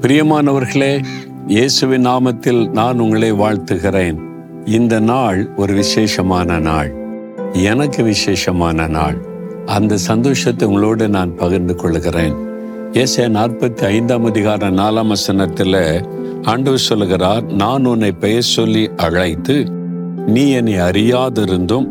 பிரியமானவர்களே இயேசுவின் நாமத்தில் நான் உங்களை வாழ்த்துகிறேன் இந்த நாள் ஒரு விசேஷமான நாள் எனக்கு விசேஷமான நாள் அந்த சந்தோஷத்தை உங்களோடு நான் பகிர்ந்து கொள்கிறேன் ஏசே நாற்பத்தி ஐந்தாம் அதிகார நாலாம் வசனத்தில் ஆண்டவர் சொல்லுகிறார் நான் உன்னை பெயர் சொல்லி அழைத்து நீ என்னை அறியாதிருந்தும்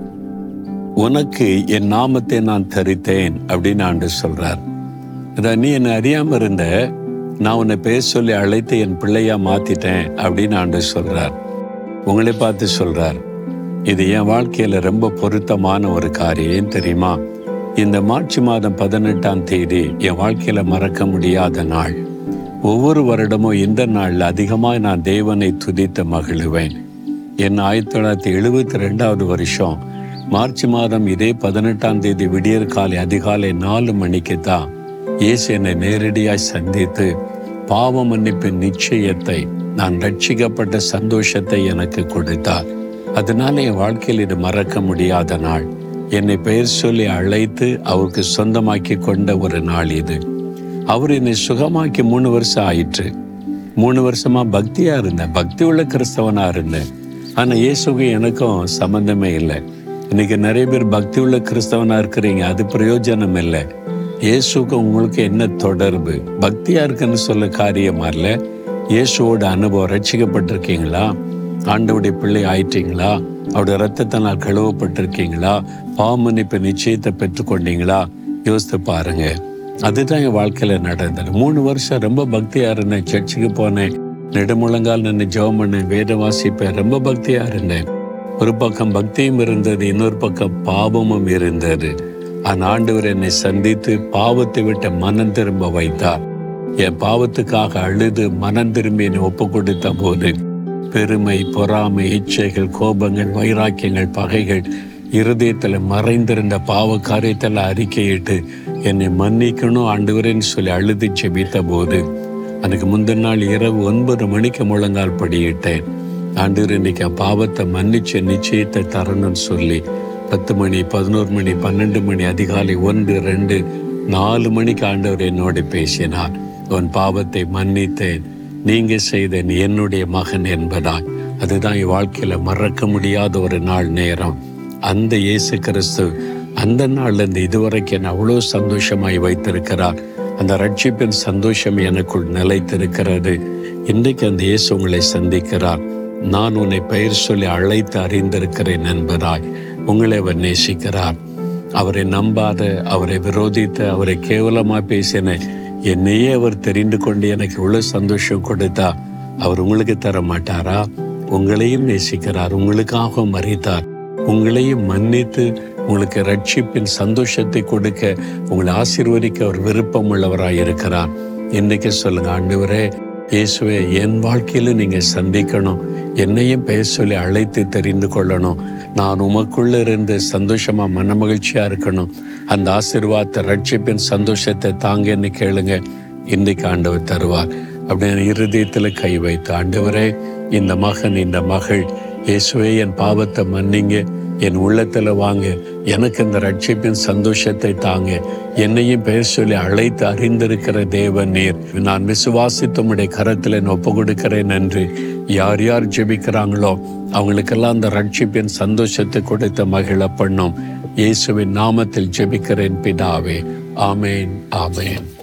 உனக்கு என் நாமத்தை நான் தரித்தேன் அப்படின்னு ஆண்டு சொல்றார் அதான் நீ என்னை அறியாம இருந்த நான் உன்னை பெயர் சொல்லி அழைத்து என் பிள்ளையா மாத்திட்டேன் அப்படின்னு ஆண்டு சொல்றார் உங்களை பார்த்து சொல்றார் இது என் வாழ்க்கையில ரொம்ப பொருத்தமான ஒரு காரியம் ஏன் தெரியுமா இந்த மார்ச் மாதம் பதினெட்டாம் தேதி என் வாழ்க்கையில மறக்க முடியாத நாள் ஒவ்வொரு வருடமும் இந்த நாளில் அதிகமாக நான் தேவனை துதித்து மகிழுவேன் என் ஆயிரத்தி தொள்ளாயிரத்தி எழுபத்தி ரெண்டாவது வருஷம் மார்ச் மாதம் இதே பதினெட்டாம் தேதி விடியற் காலை அதிகாலை நாலு மணிக்கு தான் இயேசு என்னை நேரடியாய் சந்தித்து பாவ மன்னிப்பின் நிச்சயத்தை நான் ரட்சிக்கப்பட்ட சந்தோஷத்தை எனக்கு கொடுத்தார் அதனால என் வாழ்க்கையில் இது மறக்க முடியாத நாள் என்னை பெயர் சொல்லி அழைத்து அவருக்கு சொந்தமாக்கி கொண்ட ஒரு நாள் இது அவர் என்னை சுகமாக்கி மூணு வருஷம் ஆயிற்று மூணு வருஷமா பக்தியா இருந்தேன் பக்தி உள்ள கிறிஸ்தவனா இருந்தேன் ஆனா இயேசுக்கு எனக்கும் சம்பந்தமே இல்லை இன்னைக்கு நிறைய பேர் பக்தி உள்ள கிறிஸ்தவனா இருக்கிறீங்க அது பிரயோஜனம் இல்லை இயேசுக்கு உங்களுக்கு என்ன தொடர்பு பக்தியா இருக்குன்னு சொல்ல காரியமா இல்லை இயேசுவோட அனுபவம் ரட்சிக்கப்பட்டிருக்கீங்களா ஆண்டவுடைய பிள்ளை ஆயிட்டீங்களா அவருடைய ரத்தத்தினால் கழுவப்பட்டிருக்கீங்களா பாவமன்னிப்பு நிச்சயத்தை பெற்றுக்கொண்டீங்களா யோசித்து பாருங்க அதுதான் என் வாழ்க்கையில நடந்தது மூணு வருஷம் ரொம்ப பக்தியா இருந்தேன் சர்ச்சுக்கு போனேன் நெடுமுழங்கால் நின்று ஜெபம் பண்ணேன் வேத வாசிப்பேன் ரொம்ப பக்தியா இருந்தேன் ஒரு பக்கம் பக்தியும் இருந்தது இன்னொரு பக்கம் பாவமும் இருந்தது அந்த ஆண்டவர் என்னை சந்தித்து பாவத்தை விட்ட மனம் திரும்ப வைத்தார் என் பாவத்துக்காக அழுது மனம் திரும்பி என்னை ஒப்பு கொடுத்த போது பெருமை பொறாமை இச்சைகள் கோபங்கள் வைராக்கியங்கள் பகைகள் இருதயத்தில் மறைந்திருந்த பாவ காரியத்தில் அறிக்கையிட்டு என்னை மன்னிக்கணும் ஆண்டவரேன்னு சொல்லி அழுது செபித்த போது அதுக்கு முந்தின நாள் இரவு ஒன்பது மணிக்கு முழங்கால் படியிட்டேன் ஆண்டவர் இன்னைக்கு பாவத்தை மன்னிச்ச நிச்சயத்தை தரணும்னு சொல்லி பத்து மணி பதினோரு மணி பன்னெண்டு மணி அதிகாலை ஒன்று ரெண்டு நாலு மணிக்கு ஆண்டவர் என்னோடு பேசினார் உன் பாவத்தை மன்னித்தேன் நீங்க செய்த நீ என்னுடைய மகன் என்பதாய் அதுதான் என் வாழ்க்கையில மறக்க முடியாத ஒரு நாள் நேரம் அந்த இயேசு கிறிஸ்து அந்த நாள்ல இருந்து இதுவரைக்கும் என்னை அவ்வளோ சந்தோஷமாய் வைத்திருக்கிறார் அந்த ரட்சிப்பின் சந்தோஷம் எனக்குள் நிலைத்திருக்கிறது இன்றைக்கு அந்த இயேசு உங்களை சந்திக்கிறார் நான் உன்னை பெயர் சொல்லி அழைத்து அறிந்திருக்கிறேன் என்பதாய் உங்களை அவர் நேசிக்கிறார் அவரை நம்பாத அவரை விரோதித்த அவரை கேவலமா பேசின என்னையே அவர் தெரிந்து கொண்டு எனக்கு இவ்வளவு சந்தோஷம் கொடுத்தா அவர் உங்களுக்கு தர மாட்டாரா உங்களையும் நேசிக்கிறார் உங்களுக்காக மறித்தார் உங்களையும் மன்னித்து உங்களுக்கு ரட்சிப்பின் சந்தோஷத்தை கொடுக்க உங்களை ஆசீர்வதிக்க அவர் விருப்பம் உள்ளவராய் இருக்கிறார் இன்னைக்கு சொல்லுங்க ஆண்டவரே இயேசுவே என் வாழ்க்கையில நீங்க சந்திக்கணும் என்னையும் பெயர் சொல்லி அழைத்து தெரிந்து கொள்ளணும் நான் உமக்குள்ள இருந்து சந்தோஷமா மனமகிழ்ச்சியா இருக்கணும் அந்த ஆசீர்வாதத்தை ரட்சிப்பின் சந்தோஷத்தை தாங்கன்னு கேளுங்க இன்னைக்கு ஆண்டவர் தருவார் அப்படின்னு இருதயத்துல கை வைத்து ஆண்டவரே இந்த மகன் இந்த மகள் இயேசுவே என் பாவத்தை மன்னிங்க என் உள்ளத்துல வாங்க எனக்கு இந்த ரட்சிப்பின் சந்தோஷத்தை தாங்க என்னையும் பெயர் சொல்லி அழைத்து அறிந்திருக்கிற தேவன் நீர் நான் விசுவாசித்து உம்முடைய கரத்தில் என் ஒப்பு கொடுக்கிறேன் என்று யார் யார் ஜெபிக்கிறாங்களோ அவங்களுக்கெல்லாம் அந்த ரட்சிப்பின் சந்தோஷத்தை கொடுத்த மகிழ பண்ணும் இயேசுவின் நாமத்தில் ஜெபிக்கிறேன் பிதாவே ஆமேன் ஆமேன்